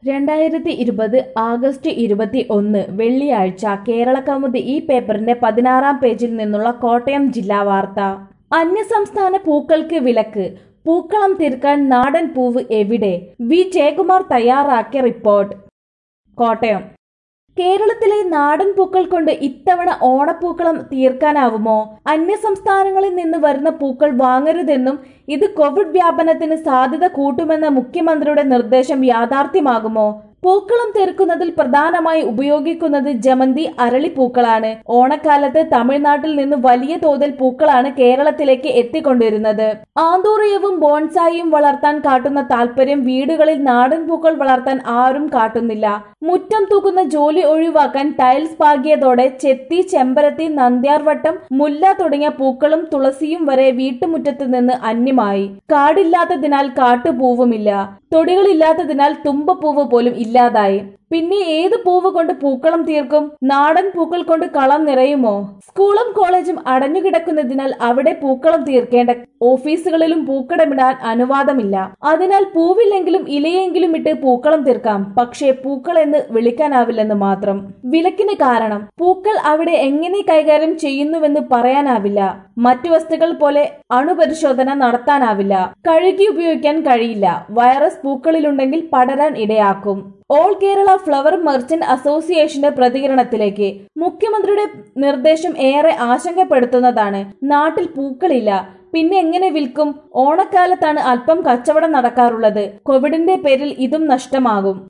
രണ്ടായിരത്തി ഇരുപത് ആഗസ്റ്റ് ഇരുപത്തി ഒന്ന് വെള്ളിയാഴ്ച കേരളകൗമുദി ഈ പേപ്പറിന്റെ പതിനാറാം പേജിൽ നിന്നുള്ള കോട്ടയം ജില്ലാ വാർത്ത അന്യസംസ്ഥാന പൂക്കൾക്ക് വിലക്ക് പൂക്കളം തീർക്കാൻ നാടൻ പൂവ് എവിടെ വി ജയകുമാർ തയ്യാറാക്കിയ റിപ്പോർട്ട് കോട്ടയം കേരളത്തിലെ നാടൻ പൂക്കൾ കൊണ്ട് ഇത്തവണ ഓണപ്പൂക്കളം തീർക്കാനാവുമോ അന്യസംസ്ഥാനങ്ങളിൽ നിന്ന് വരുന്ന പൂക്കൾ വാങ്ങരുതെന്നും ഇത് കോവിഡ് വ്യാപനത്തിന് സാധ്യത കൂട്ടുമെന്ന മുഖ്യമന്ത്രിയുടെ നിർദ്ദേശം യാഥാർത്ഥ്യമാകുമോ പൂക്കളം തീർക്കുന്നതിൽ പ്രധാനമായി ഉപയോഗിക്കുന്നത് ജമന്തി അരളിപ്പൂക്കളാണ് ഓണക്കാലത്ത് തമിഴ്നാട്ടിൽ നിന്ന് വലിയ തോതിൽ പൂക്കളാണ് കേരളത്തിലേക്ക് എത്തിക്കൊണ്ടിരുന്നത് ആന്തൂറിയവും ബോൺസായിയും വളർത്താൻ കാട്ടുന്ന താല്പര്യം വീടുകളിൽ നാടൻ പൂക്കൾ വളർത്താൻ ആരും കാട്ടുന്നില്ല മുറ്റം തൂക്കുന്ന ജോലി ഒഴിവാക്കാൻ ടൈൽസ് പാകിയതോടെ ചെത്തി ചെമ്പരത്തി നന്ദ്യാർവട്ടം മുല്ല തുടങ്ങിയ പൂക്കളും തുളസിയും വരെ വീട്ടുമുറ്റത്ത് നിന്ന് അന്യമായി കാടില്ലാത്തതിനാൽ കാട്ടുപൂവുമില്ല തൊടികളില്ലാത്തതിനാൽ തുമ്പപ്പൂവ് പോലും ഇല്ലാതായി പിന്നെ ഏത് പൂവ് കൊണ്ട് പൂക്കളം തീർക്കും നാടൻ പൂക്കൾ കൊണ്ട് കളം നിറയുമോ സ്കൂളും കോളേജും അടഞ്ഞുകിടക്കുന്നതിനാൽ അവിടെ പൂക്കളം തീർക്കേണ്ട ഓഫീസുകളിലും പൂക്കടമിടാൻ അനുവാദമില്ല അതിനാൽ പൂവില്ലെങ്കിലും ഇലയെങ്കിലും ഇട്ട് പൂക്കളം തീർക്കാം പക്ഷേ പൂക്കൾ എന്ന് വിളിക്കാനാവില്ലെന്ന് മാത്രം വിലക്കിന് കാരണം പൂക്കൾ അവിടെ എങ്ങനെ കൈകാര്യം ചെയ്യുന്നുവെന്ന് പറയാനാവില്ല മറ്റു വസ്തുക്കൾ പോലെ അണുപരിശോധന നടത്താനാവില്ല കഴുകി ഉപയോഗിക്കാൻ കഴിയില്ല വൈറസ് പൂക്കളിലുണ്ടെങ്കിൽ പടരാൻ ഇടയാക്കും ഓൾ കേരള ഫ്ലവർ മെർച്ചന്റ് അസോസിയേഷന്റെ പ്രതികരണത്തിലേക്ക് മുഖ്യമന്ത്രിയുടെ നിർദ്ദേശം ഏറെ ആശങ്കപ്പെടുത്തുന്നതാണ് നാട്ടിൽ പൂക്കളില്ല പിന്നെ എങ്ങനെ വിൽക്കും ഓണക്കാലത്താണ് അല്പം കച്ചവടം നടക്കാറുള്ളത് കോവിഡിന്റെ പേരിൽ ഇതും നഷ്ടമാകും